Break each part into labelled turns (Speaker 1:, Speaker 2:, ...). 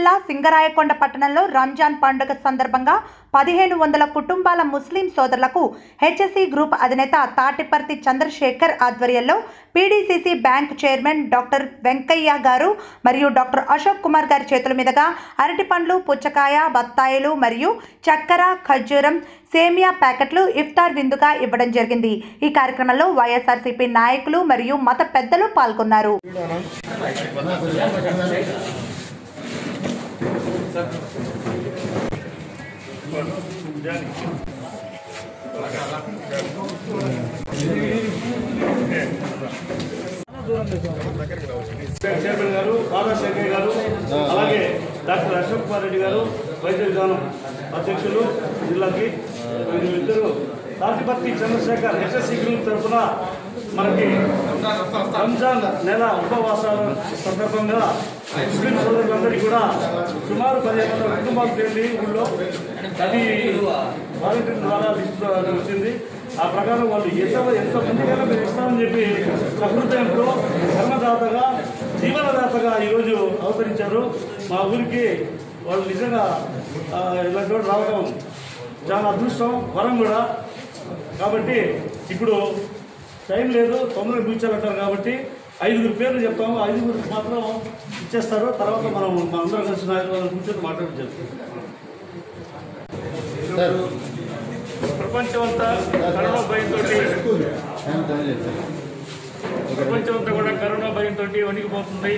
Speaker 1: జిల్లా సింగరాయకొండ పట్టణంలో రంజాన్ పండుగ సందర్భంగా పదిహేను వందల కుటుంబాల ముస్లిం సోదరులకు హెచ్ఎస్సి గ్రూప్ అధినేత తాటిపర్తి చంద్రశేఖర్ ఆధ్వర్యంలో PDCC bank chairman doctor Venkaiah గారు మరియు డాక్టర్ అశోక్ కుమార్ గారి చేతుల మీదుగా అరటి పండ్లు పుచ్చకాయ బత్తాయిలు మరియు చక్కెర ఖర్జూరం సేమియా ప్యాకెట్లు ఇఫ్తార్ విందుగా ఇవ్వడం జరిగింది ఈ కార్యక్రమంలో వైఎస్ఆర్సీపీ నాయకులు మరియు మత పెద్దలు పాల్గొన్నారు
Speaker 2: చైర్మన్ గారు బాదా శంకర్ గారు అలాగే డాక్టర్ అశోక్ కుమార్ రెడ్డి గారు వైద్య విధానం అధ్యక్షులు జిల్లాకి వీరిద్దరు తాటిపత్తి చంద్రశేఖర్ ఎస్ఎస్సి గ్రూప్ తరఫున మనకి రంజాన్ నెల ఉపవాసాల సందర్భంగా ముస్లిం సోదరులందరికీ కూడా సుమారు పదిహేను వందల కుటుంబాలు చేయండి ఊళ్ళో అది వాలంటీర్ ద్వారా లిస్ట్ వచ్చింది ఆ ప్రకారం వాళ్ళు ఎంత ఎంత మందికైనా మేము ఇస్తామని చెప్పి సహృదయంతో ధర్మదాతగా జీవనదాతగా ఈరోజు అవతరించారు మా ఊరికి వాళ్ళు నిజంగా ఆ, ఇలాంటి వాడు రావడం చాలా అదృష్టం వరం కూడా కాబట్టి ఇప్పుడు టైం లేదు తొందరగా కూర్చోాలంటారు కాబట్టి ఐదుగురు పేర్లు చెప్తాము ఐదుగురికి మాత్రం ఇచ్చేస్తారు తర్వాత మనం మనందరం కలిసి నాయకులు కూర్చొని మాట్లాడించారు ప్రపంచం అంతా కరోనా భయంతో ప్రపంచం అంతా కూడా కరోనా భయంతో వణికిపోతుంది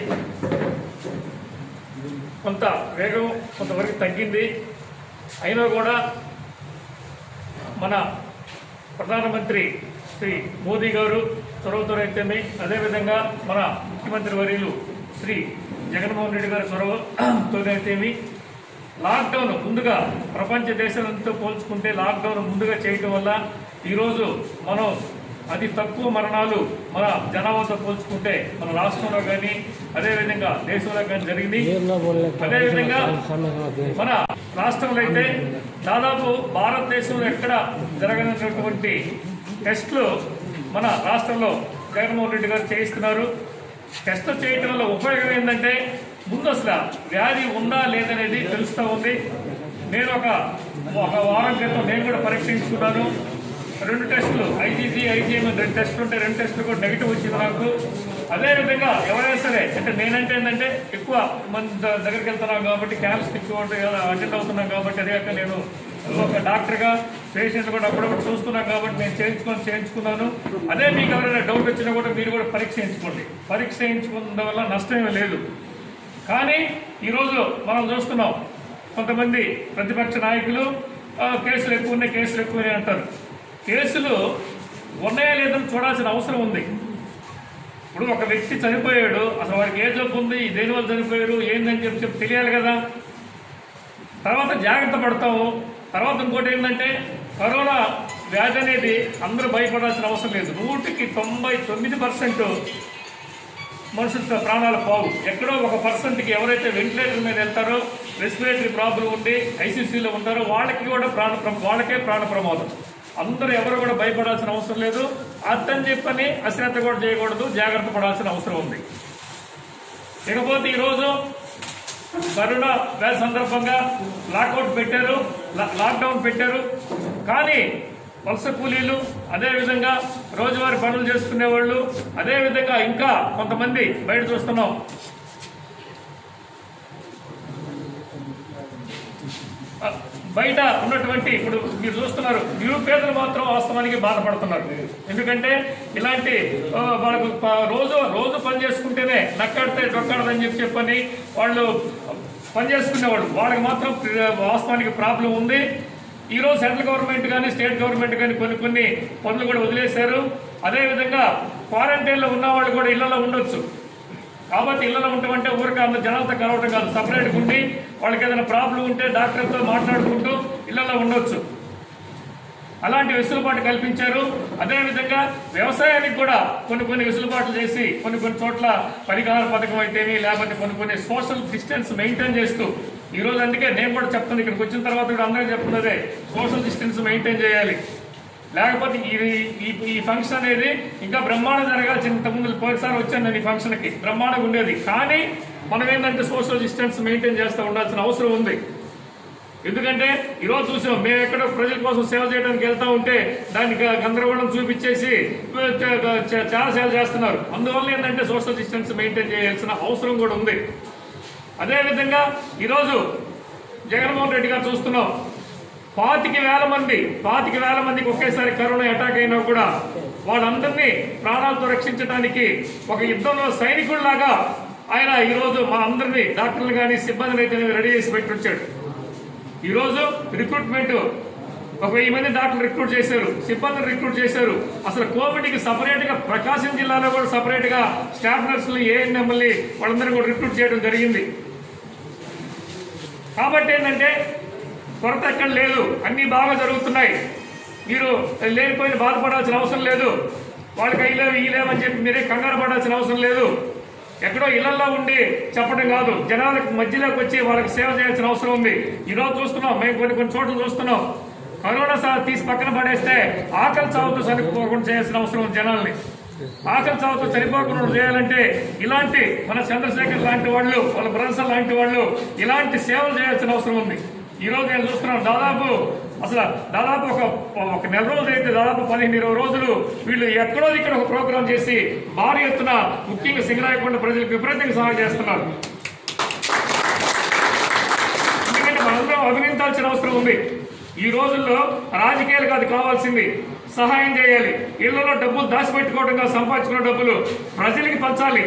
Speaker 2: కొంత వేగం కొంతవరకు తగ్గింది అయినా కూడా మన ప్రధానమంత్రి శ్రీ మోదీ గారు చొరవతో అయితేనే అదేవిధంగా మన ముఖ్యమంత్రి వర్యులు శ్రీ జగన్మోహన్ రెడ్డి గారి చొరవతో అయితేమి లాక్డౌన్ ముందుగా ప్రపంచ దేశాలతో పోల్చుకుంటే లాక్డౌన్ ముందుగా చేయడం వల్ల ఈరోజు మనం అతి తక్కువ మరణాలు మన జనాభాతో పోల్చుకుంటే మన రాష్ట్రంలో కానీ అదేవిధంగా దేశంలో కానీ జరిగింది అదేవిధంగా మన రాష్ట్రంలో అయితే దాదాపు భారతదేశంలో ఎక్కడ జరగనటువంటి టెస్టులు మన రాష్ట్రంలో జగన్మోహన్ రెడ్డి గారు చేయిస్తున్నారు టెస్ట్ చేయటం వల్ల ఉపయోగం ఏంటంటే ముందు అసలు వ్యాధి ఉందా లేదనేది తెలుస్తూ ఉంది నేను ఒక ఒక వారం క్రితం నేను కూడా పరీక్షించుకున్నాను రెండు టెస్టులు ఐజీజీ ఐజీఎం రెండు టెస్టులు ఉంటే రెండు టెస్టులు కూడా నెగిటివ్ వచ్చింది నాకు అదేవిధంగా ఎవరైనా సరే అంటే నేనంటే ఏంటంటే ఎక్కువ మంది ద- దగ్గరికి వెళ్తున్నాం కాబట్టి క్యాంప్స్ ఎక్కువ అటెండ్ అవుతున్నాం కాబట్టి అదే కాక నేను ఒక డాక్టర్గా పేషెంట్ కూడా అప్పుడప్పుడు చూస్తున్నాం కాబట్టి నేను చేయించుకొని చేయించుకున్నాను అదే మీకు ఎవరైనా డౌట్ వచ్చినా కూడా మీరు కూడా పరీక్ష చేయించుకోండి పరీక్ష చేయించుకోవడం వల్ల నష్టమేమీ లేదు కానీ ఈరోజు మనం చూస్తున్నాం కొంతమంది ప్రతిపక్ష నాయకులు "ఆ, కేసులు ఎక్కువ ఉన్నాయి కేసులు ఎక్కువ ఉన్నాయి అంటారు కేసులు ఉన్నాయా లేదని చూడాల్సిన అవసరం ఉంది ఇప్పుడు ఒక వ్యక్తి చనిపోయాడు అసలు వాడికి ఏ జబ్బు ఉంది దేని వల్ల చనిపోయారు ఏందని చెప్పి చెప్పి తెలియాలి కదా తర్వాత జాగ్రత్త పడతాము తర్వాత ఇంకోటి ఏంటంటే కరోనా వ్యాధి అనేది అందరూ భయపడాల్సిన అవసరం లేదు నూటికి తొంభై తొమ్మిది పర్సెంట్ మనుషుల ప్రాణాలు పోవు ఎక్కడో ఒక పర్సెంట్కి ఎవరైతే వెంటిలేటర్ మీద వెళ్తారో రెస్పిరేటరీ ప్రాబ్లం ఉండి ఐసీసీలో ఉంటారో వాళ్ళకి కూడా ప్రాణ ప్ర- వాళ్ళకే ప్రాణ ప్రమాదం అందరూ ఎవరు కూడా భయపడాల్సిన అవసరం లేదు అర్థం చెప్పని అశ్రద్ధ కూడా చేయకూడదు జాగ్రత్త పడాల్సిన అవసరం ఉంది ఇకపోతే ఈరోజు కరోనా వ్యాధి సందర్భంగా లాకౌట్ పెట్టారు లా- లాక్డౌన్ పెట్టారు కానీ వలస కూలీలు అదేవిధంగా రోజువారీ పనులు చేసుకునే వాళ్ళు అదేవిధంగా ఇంకా కొంతమంది బయట చూస్తున్నాం ఆ, బయట ఉన్నటువంటి ఇప్పుడు మీరు చూస్తున్నారు నిరుపేదలు మాత్రం వాస్తవానికి బాధపడుతున్నారు ఎందుకంటే ఇలాంటి ఆ, వాళ్ళకు ప- రోజు రోజు పని చేసుకుంటేనే నక్కడితే డొక్కడదని చెప్పి చెప్పని వాళ్ళు పని చేసుకునేవాళ్ళు వాళ్ళకి మాత్రం ప్ర- వాస్తవానికి ప్రాబ్లం ఉంది ఈ రోజు సెంట్రల్ గవర్నమెంట్ కానీ స్టేట్ గవర్నమెంట్ కానీ కొన్ని కొన్ని పనులు కూడా వదిలేశారు అదేవిధంగా క్వారంటైన్లో ఉన్న వాళ్ళు కూడా ఇళ్లలో ఉండొచ్చు కాబట్టి ఇళ్లలో ఉంటామంటే ఊరికి అంత జనాలతో కలవటం కాదు సపరేట్గా ఉండి వాళ్ళకి ఏదైనా ప్రాబ్లం ఉంటే డాక్టర్తో మాట్లాడుకుంటూ ఇళ్లలో ఉండొచ్చు అలాంటి వెసులుబాటు కల్పించారు అదేవిధంగా వ్యవసాయానికి కూడా కొన్ని కొన్ని వెసులుబాట్లు చేసి కొన్ని కొన్ని చోట్ల పరిహార పథకం అయితేమి లేకపోతే కొన్ని కొన్ని సోషల్ డిస్టెన్స్ మెయింటైన్ చేస్తూ ఈ రోజు అందుకే నేను కూడా చెప్తాను ఇక్కడికి వచ్చిన తర్వాత కూడా అందరూ చెప్తున్నదే సోషల్ డిస్టెన్స్ మెయింటైన్ చేయాలి లేకపోతే ఈ ఈ- ఈ ఫంక్షన్ అనేది ఇంకా బ్రహ్మాండం జరగాల్సిన ఇంతకుముందు పోయినసారి వచ్చాను నేను ఈ ఫంక్షన్కి బ్రహ్మాండంగా ఉండేది కానీ మనం ఏంటంటే సోషల్ డిస్టెన్స్ మెయింటైన్ చేస్తూ ఉండాల్సిన అవసరం ఉంది ఎందుకంటే ఈరోజు చూసాం మేము ఎక్కడ ప్రజల కోసం సేవ చేయడానికి వెళ్తా ఉంటే దానికి గందరగోళం చూపించేసి చ- చ- చాలా సేవ చేస్తున్నారు అందువల్ల ఏంటంటే సోషల్ డిస్టెన్స్ మెయింటైన్ చేయాల్సిన అవసరం కూడా ఉంది అదేవిధంగా ఈరోజు జగన్మోహన్ రెడ్డి గారు చూస్తున్నాం పాతిక వేల మంది పాతిక వేల మందికి ఒకేసారి కరోనా అటాక్ అయినా కూడా వాళ్ళందరినీ ప్రాణాలతో రక్షించడానికి ఒక యుద్ధంలో సైనికుల్లాగా ఆయన ఈరోజు మా అందరినీ డాక్టర్లు కానీ సిబ్బందిని అయితే రెడీ చేసి పెట్టి వచ్చాడు ఈరోజు రిక్రూట్మెంట్ ఒక వెయ్యి మంది డాక్టర్లు రిక్రూట్ చేశారు సిబ్బందిని రిక్రూట్ చేశారు అసలు కోవిడ్ కి సపరేట్ గా ప్రకాశం జిల్లాలో కూడా సపరేట్ గా స్టాఫ్ నర్సులు ఏఎన్ఎంఎల్ని వాళ్ళందరూ కూడా రిక్రూట్ చేయడం జరిగింది కాబట్టి ఏంటంటే కొరత ఎక్కడ లేదు అన్ని బాగా జరుగుతున్నాయి మీరు లేనిపోయిన బాధపడాల్సిన అవసరం లేదు వాళ్ళకి అయ్యలేవు ఈ లేవని చెప్పి మీరే కంగారు పడాల్సిన అవసరం లేదు ఎక్కడో ఇళ్లలో ఉండి చెప్పడం కాదు జనాలకు మధ్యలోకి వచ్చి వాళ్ళకి సేవ చేయాల్సిన అవసరం ఉంది ఈరోజు చూస్తున్నాం మేము కొన్ని కొన్ని చోట్ల చూస్తున్నాం కరోనా సా తీసి పక్కన పడేస్తే ఆకలి చావుతో చనిపోకుండా చేయాల్సిన అవసరం ఉంది జనాల్ని ఆకలి చావుతో చనిపోకుండా చేయాలంటే ఇలాంటి మన చంద్రశేఖర్ లాంటి వాళ్ళు వాళ్ళ బ్రదర్స్ లాంటి వాళ్ళు ఇలాంటి సేవలు చేయాల్సిన అవసరం ఉంది ఈ రోజు నేను చూస్తున్నాను దాదాపు అసలు దాదాపు ఒక ఒక నెల రోజులు అయితే దాదాపు పదిహేను ఇరవై రోజులు వీళ్ళు ఎక్కడో ఇక్కడ ఒక ప్రోగ్రాం చేసి భారీ ఎత్తున ముఖ్యంగా సింగరాయకొండ ప్రజలకు విపరీతంగా సహాయం చేస్తున్నారు ఎందుకంటే మనందరం అభినందించాల్సిన అవసరం ఉంది ఈ రోజుల్లో రాజకీయాలకు అది కావాల్సింది సహాయం చేయాలి ఇళ్లలో డబ్బులు దాచిపెట్టుకోవడం కాదు, సంపాదించుకున్న డబ్బులు ప్రజలకి పంచాలి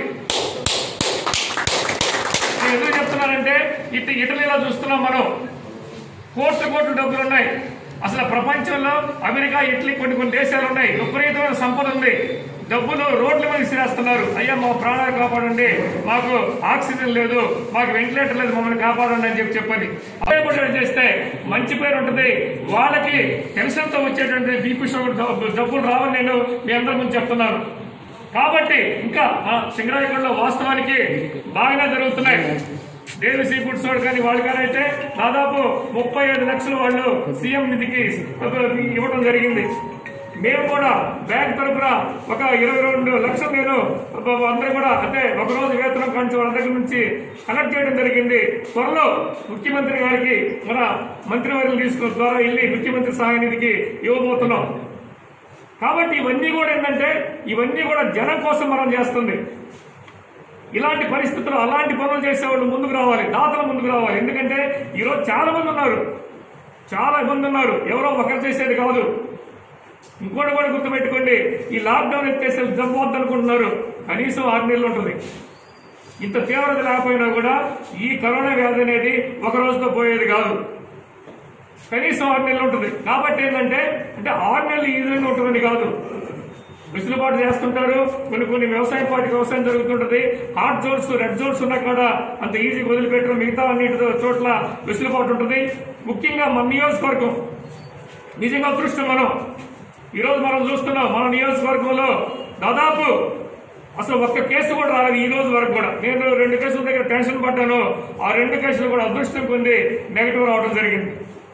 Speaker 2: నేను ఎందుకు చెప్తున్నానంటే ఇటు ఇటలీలో చూస్తున్నాం మనం కోట్ల కోట్ల డబ్బులు ఉన్నాయి అసలు ప్రపంచంలో అమెరికా ఇటలీ కొన్ని కొన్ని దేశాలు ఉన్నాయి విపరీతమైన సంపద ఉంది డబ్బులు రోడ్ల మీద విసిరేస్తున్నారు అయ్యా మా ప్రాణాలు కాపాడండి మాకు ఆక్సిజన్ లేదు మాకు వెంటిలేటర్ లేదు మమ్మల్ని కాపాడండి అని చెప్పి చెప్పని అదే కూడా చేస్తే మంచి పేరు ఉంటుంది వాళ్ళకి టెన్షన్ తో వచ్చేటువంటి బీపీ షుగర్ డబ్బులు రావని నేను మీ అందరి ముందు చెప్తున్నాను కాబట్టి ఇంకా మా సింగరాయగూడలో వాస్తవానికి బాగానే జరుగుతున్నాయి దేవి సీ ఫుడ్స్ వాడు కానీ వాళ్ళు కానీ అయితే దాదాపు ముప్పై ఐదు లక్షలు వాళ్ళు సీఎం నిధికి ఇవ్వడం జరిగింది మేము కూడా బ్యాంక్ తరఫున ఒక ఇరవై రెండు లక్షలు నేను అందరూ కూడా అంటే ఒక రోజు వేతనం కంచి వాళ్ళ దగ్గర నుంచి కలెక్ట్ చేయడం జరిగింది త్వరలో ముఖ్యమంత్రి గారికి మన మంత్రివర్యులు తీసుకున్న ద్వారా వెళ్ళి ముఖ్యమంత్రి సహాయ నిధికి ఇవ్వబోతున్నాం కాబట్టి ఇవన్నీ కూడా ఏంటంటే ఇవన్నీ కూడా జనం కోసం మనం చేస్తుంది ఇలాంటి పరిస్థితులు అలాంటి పనులు చేసేవాళ్ళు ముందుకు రావాలి దాతలు ముందుకు రావాలి ఎందుకంటే ఈరోజు చాలా మంది ఉన్నారు చాలా మంది ఉన్నారు ఎవరో ఒకరు చేసేది కాదు ఇంకోటి కూడా గుర్తుపెట్టుకోండి ఈ లాక్డౌన్ ఎత్తేస్తే జబ్బు అనుకుంటున్నారు కనీసం ఆరు నెలలు ఉంటుంది ఇంత తీవ్రత లేకపోయినా కూడా ఈ కరోనా వ్యాధి అనేది ఒక రోజుతో పోయేది కాదు కనీసం ఆరు నెలలు ఉంటుంది కాబట్టి ఏంటంటే అంటే ఆరు నెలలు ఈ విధంగా ఉంటుందని కాదు వెసులుబాటు చేస్తుంటారు కొన్ని కొన్ని వ్యవసాయ పార్టీ వ్యవసాయం జరుగుతుంటది హాట్ జోన్స్ రెడ్ జోన్స్ ఉన్నా కూడా అంత ఈజీగా వదిలిపెట్టడం మిగతా అన్నిటి చోట్ల వెసులుబాటు ఉంటుంది ముఖ్యంగా మన నియోజకవర్గం నిజంగా అదృష్టం మనం ఈరోజు మనం చూస్తున్నాం మన నియోజకవర్గంలో దాదాపు అసలు ఒక్క కేసు కూడా రాలేదు ఈ రోజు వరకు కూడా నేను రెండు కేసుల దగ్గర టెన్షన్ పడ్డాను ఆ రెండు కేసులు కూడా అదృష్టం పొంది నెగిటివ్ రావడం జరిగింది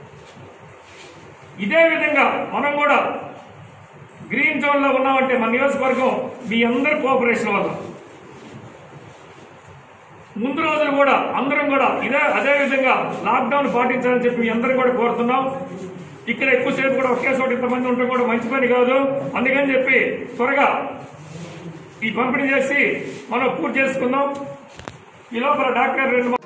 Speaker 2: ఇదే విధంగా మనం కూడా గ్రీన్ జోన్ లో ఉన్నామంటే మన నియోజకవర్గం మీ అందరి కోఆపరేషన్ వల్ల ముందు రోజులు కూడా అందరం కూడా ఇదే అదే విధంగా లాక్డౌన్ పాటించాలని చెప్పి మీ అందరం కూడా కోరుతున్నాం ఇక్కడ ఎక్కువసేపు కూడా ఒకే చోట ఇంతమంది ఉండడం కూడా మంచి పని కాదు అందుకని చెప్పి త్వరగా ఈ పంపిణీ చేసి మనం పూర్తి చేసుకుందాం ఈ లోపల డాక్టర్ రెండు